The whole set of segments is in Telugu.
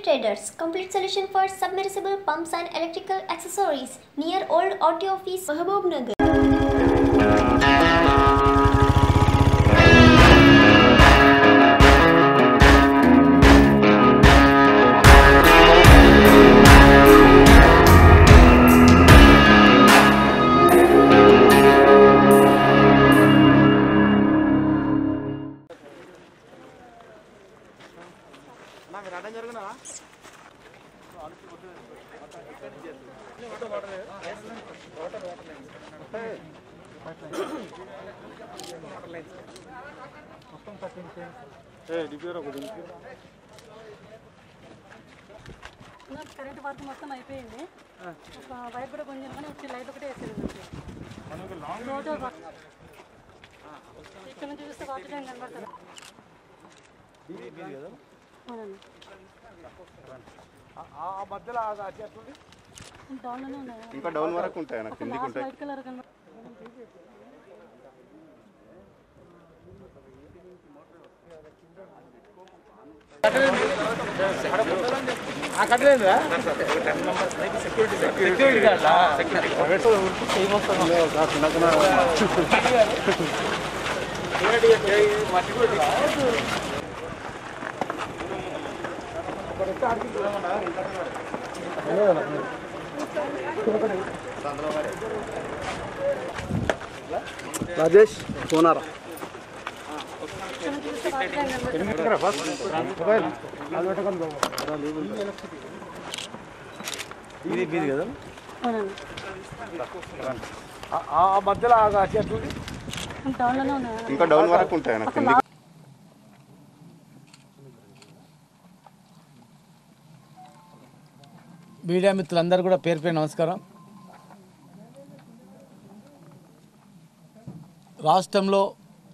Traders, complete solution for submersible pumps and electrical accessories near Old Auto Office, Mahabub Nagar. నాకు కరెంట్ వర్క్ మొత్తం అయిపోయింది ఒక వైర్ కూడా కొంచెం కానీ వచ్చి లైట్ ఒకటే వేసేది రోజు వర్క్ ఇక్కడ నుంచి చూస్తే వాటర్ ట్యాంక్ కనబడుతుంది అవునండి ఆ మధ్యలో ఆ చెట్లు డౌన్లోనే ఉన్నాయి ఇంకా డౌన్ వరకు ఉంటాయి నాకు ఒక కిందికి లాస్ట్ ఉంటాయి వైట్ కలర్ కనబడుతుంది ఆ కట్టలేదురా సెక్యూరిటీ గార్డా రాజేష్ సోనారా ఇక్కడ నుంచి చూస్తే వాటర్ ట్యాంక్ కనబడుతుంది ఇది మీది కదా అవునండి ఆ మధ్యలో ఆ చెట్లు డౌన్లోనే ఉన్నాయి ఇంకా డౌన్ వరకు ఉంటాయి నాకు కిందికి మీడియా మిత్రులందరూ కూడా పేరు పేరు నమస్కారం రాష్ట్రంలో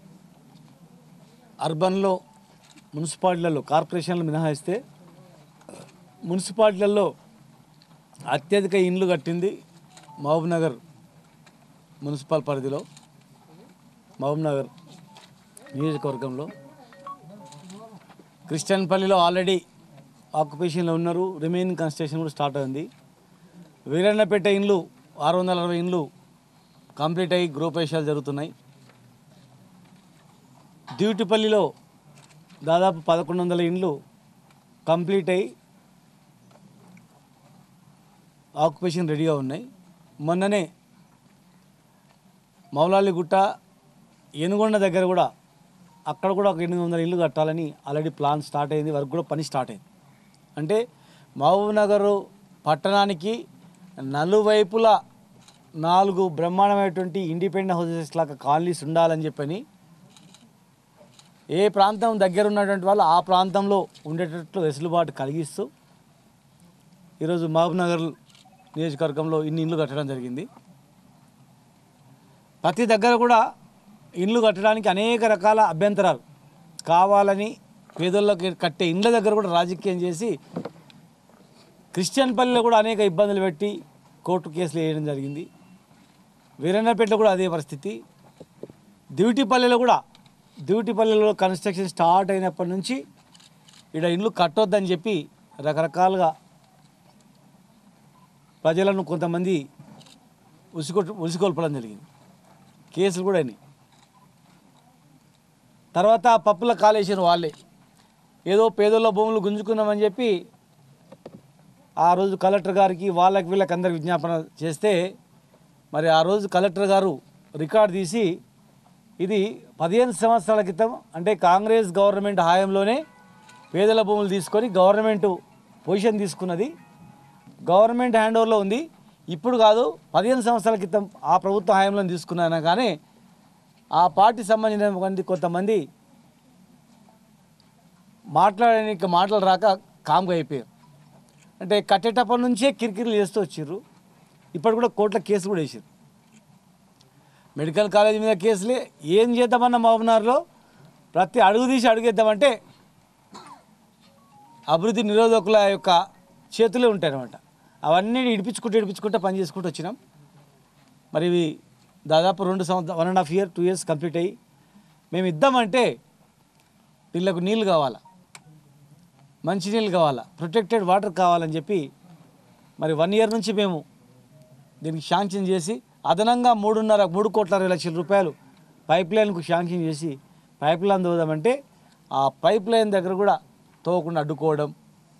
అర్బన్లో మున్సిపాలిటీలలో కార్పొరేషన్లు మినహాయిస్తే మున్సిపాలిటీలలో అత్యధిక ఇండ్లు కట్టింది మహబూబ్నగర్ మున్సిపల్ పరిధిలో మహబూబ్నగర్ నియోజకవర్గంలో క్రిస్టియన్పల్లిలో ఆల్రెడీ ఆక్యుపేషన్లో ఉన్నారు రిమైనింగ్ కన్స్ట్రక్షన్ కూడా స్టార్ట్ అయింది వీరన్నపేట ఇండ్లు ఆరు వందల అరవై ఇండ్లు కంప్లీట్ అయ్యి గృహప్రవేశాలు జరుగుతున్నాయి డ్యూటిపల్లిలో దాదాపు పదకొండు వందల ఇండ్లు కంప్లీట్ అయ్యి ఆక్యుపేషన్ రెడీగా ఉన్నాయి మొన్ననే మౌలాలిగుట్ట ఏనుగొండ దగ్గర కూడా అక్కడ కూడా ఒక ఎనిమిది వందల ఇల్లు కట్టాలని ఆల్రెడీ ప్లాన్ స్టార్ట్ అయింది వర్క్ కూడా పని స్టార్ట్ అయింది అంటే మహబూబ్ నగర్ పట్టణానికి నలువైపులా నాలుగు బ్రహ్మాండమైనటువంటి ఇండిపెండెంట్ హౌసెస్ లాగా కాలనీస్ ఉండాలని చెప్పని ఏ ప్రాంతం దగ్గర ఉన్నటువంటి వాళ్ళు ఆ ప్రాంతంలో ఉండేటట్లు వెసులుబాటు కలిగిస్తూ ఈరోజు మహబూబ్ నగర్ నియోజకవర్గంలో ఇన్ని ఇండ్లు కట్టడం జరిగింది ప్రతి దగ్గర కూడా ఇండ్లు కట్టడానికి అనేక రకాల అభ్యంతరాలు కావాలని పేదోళ్ళకి కట్టే ఇండ్ల దగ్గర కూడా రాజకీయం చేసి క్రిస్టియన్ పల్లెలో కూడా అనేక ఇబ్బందులు పెట్టి కోర్టు కేసులు వేయడం జరిగింది వీరన్నపేటలో కూడా అదే పరిస్థితి దివిటిపల్లెలో కూడా దివిటిపల్లెలో కన్స్ట్రక్షన్ స్టార్ట్ అయినప్పటి నుంచి ఇక్కడ ఇండ్లు కట్టొద్దని చెప్పి రకరకాలుగా ప్రజలను కొంతమంది ఉసికొ ఉసికొల్పడం జరిగింది కేసులు కూడా అయినాయి తర్వాత ఆ పప్పుల కాలేసిన వాళ్ళే ఏదో పేదోళ్ళ భూములు గుంజుకున్నామని చెప్పి ఆ రోజు కలెక్టర్ గారికి వాళ్ళకి వీళ్ళకి అందరికి విజ్ఞాపన చేస్తే మరి ఆ రోజు కలెక్టర్ గారు రికార్డు తీసి ఇది పదిహేను సంవత్సరాల క్రితం అంటే కాంగ్రెస్ గవర్నమెంట్ హయాంలోనే పేదల భూములు తీసుకొని గవర్నమెంట్ పొజిషన్ తీసుకున్నది గవర్నమెంట్ హ్యాండ్ ఓవర్లో ఉంది ఇప్పుడు కాదు పదిహేను సంవత్సరాల క్రితం ఆ ప్రభుత్వ హయాంలో తీసుకున్నాను కానీ ఆ పార్టీ సంబంధించిన కొంత- కొంతమంది మాట్లాడడానికి మాటలు రాక కామ్గా అయిపోయారు అంటే కట్టేటప్పటి నుంచే కిరికిరిలు చేస్తూ వచ్చిర్రు ఇప్పుడు కూడా కోర్టులో కేసు కూడా వేసారు మెడికల్ కాలేజ్ మీద కేసులే ఏం చేద్దామన్న మహబూబ్నగర్లో ప్రతి అడుగు తీసి అడుగేద్దామంటే అభివృద్ధి నిరోధకుల యొక్క చేతులే ఉంటాయన్నమాట అవన్నీ ఇడిపించుకుంటూ ఇడిపించుకుంటూ పని చేసుకుంటూ వచ్చినాం మరి ఇవి దాదాపు రెండు సంవత్సరం one and half year two years complete అయ్యి మేము ఇద్దామంటే వీళ్ళకు నీళ్ళు కావాలా మంచినీళ్ళు కావాలా ప్రొటెక్టెడ్ వాటర్ కావాలని చెప్పి మరి వన్ ఇయర్ నుంచి మేము దీనికి శాంక్షన్ చేసి అదనంగా మూడున్నర మూడు కోట్ల అరవై లక్షల రూపాయలు పైప్ లైన్కు శాంక్షన్ చేసి పైప్ లైన్ తోదామంటే ఆ పైప్ లైన్ దగ్గర కూడా తోవకుండా అడ్డుకోవడం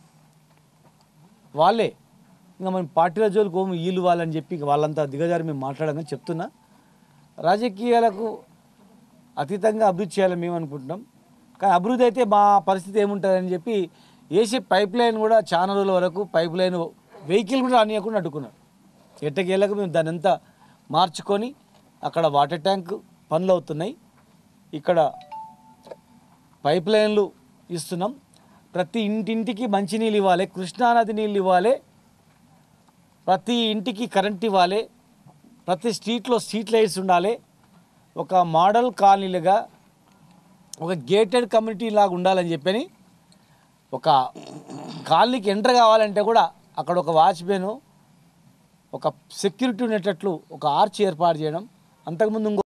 వాళ్ళే ఇంకా మనం పార్టీల జోలికి పోము వీళ్ళు వాళ్ళని చెప్పి ఇక వాళ్ళంతా దిగజారి మేము మాట్లాడమని చెప్తున్నా రాజకీయాలకు అతీతంగా అభివృద్ధి చేయాలని మేము అనుకుంటున్నాం కానీ అభివృద్ధి అయితే మా పరిస్థితి ఏముంటుందని చెప్పి వేసే పైప్ లైన్ కూడా చాలా రోజుల వరకు పైప్ లైన్ వెహికల్ కూడా రానియకుండా అడ్డుకున్నారు ఎట్టకేళ్ళకు మేము దాన్ని అంతా మార్చుకొని అక్కడ వాటర్ ట్యాంక్ పనులు అవుతున్నాయి ఇక్కడ పైప్ లైన్లు ఇస్తున్నాం ప్రతి ఇంటింటికి మంచినీళ్ళు ఇవ్వాలి కృష్ణానది నీళ్ళు ఇవ్వాలి ప్రతి ఇంటికి కరెంట్ ఇవ్వాలి ప్రతి స్ట్రీట్లో స్ట్రీట్ లైట్స్ ఉండాలి ఒక మోడల్ కాలనీలుగా ఒక గేటెడ్ కమ్యూనిటీ లాగా ఉండాలని చెప్పని ఒక కాలనీకి ఎంటర్ కావాలంటే కూడా అక్కడ ఒక వాచ్మెన్ ఒక సెక్యూరిటీ ఉండేటట్లు ఒక ఆర్చ్ ఏర్పాటు చేయడం అంతకుముందు ఇంకో